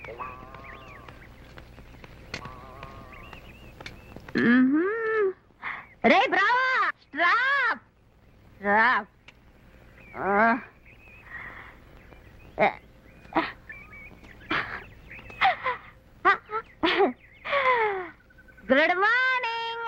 మ్మ్హ్మ్. రే బ్రావా strap strap ఆ. గుడ్ మార్నింగ్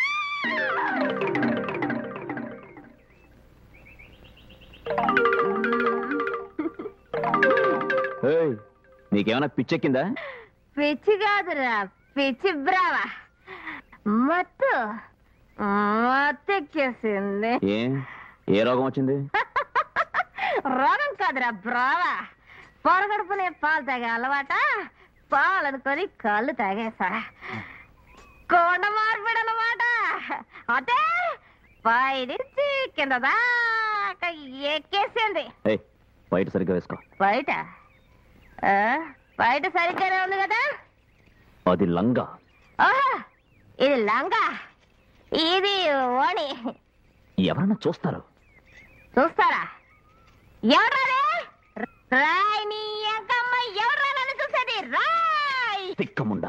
ఏయ్, నీకేమైనా పిచ్చెక్కిందా పిచ్చి కాదురా పిచ్చి బ్రావా మత్తు మత్తెక్కేసింది ఏ ఏ రోగం వచ్చింది రోగం కాదురా బ్రావా పొరగడుపునే పాలు తాగే అలవాట పాలు అనుకొని కళ్ళు తాగేసా కొండ మార్పిడి అన్నమాట అదే పైనుంచి కింద దాకా ఎక్కేసింది ఏయ్ బయట సరిగ్గా వేసుకో బయట ఆ, బయట సరిగ్గానే ఉంది కదా అది లంగా ఓహో ఇది లంగా ఇది ఓణి ఎవరన్నా చూస్తారు చూస్తారా ఎవరారే రాయ్ నీ అంకమ్మ ఎవరా నన్ను చూసేది రాయ్ తిక్కముండా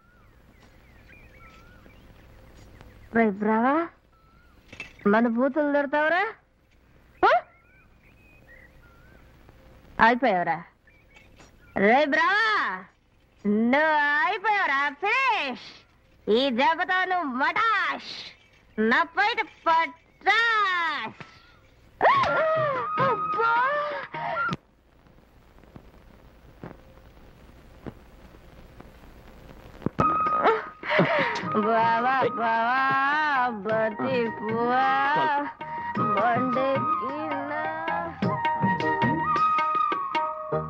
రే బ్రావా మన బూతులు దొరుకుతావురా అయిపోయావురా రే బ్రావా నువ్వు అయిపోయావురా ఫినిష్ ఈ దెబ్బతో నువ్వు మటాష్ నా పైట పటాష్ అబ్బా! బావా బావా బతి పువ్వా బండికి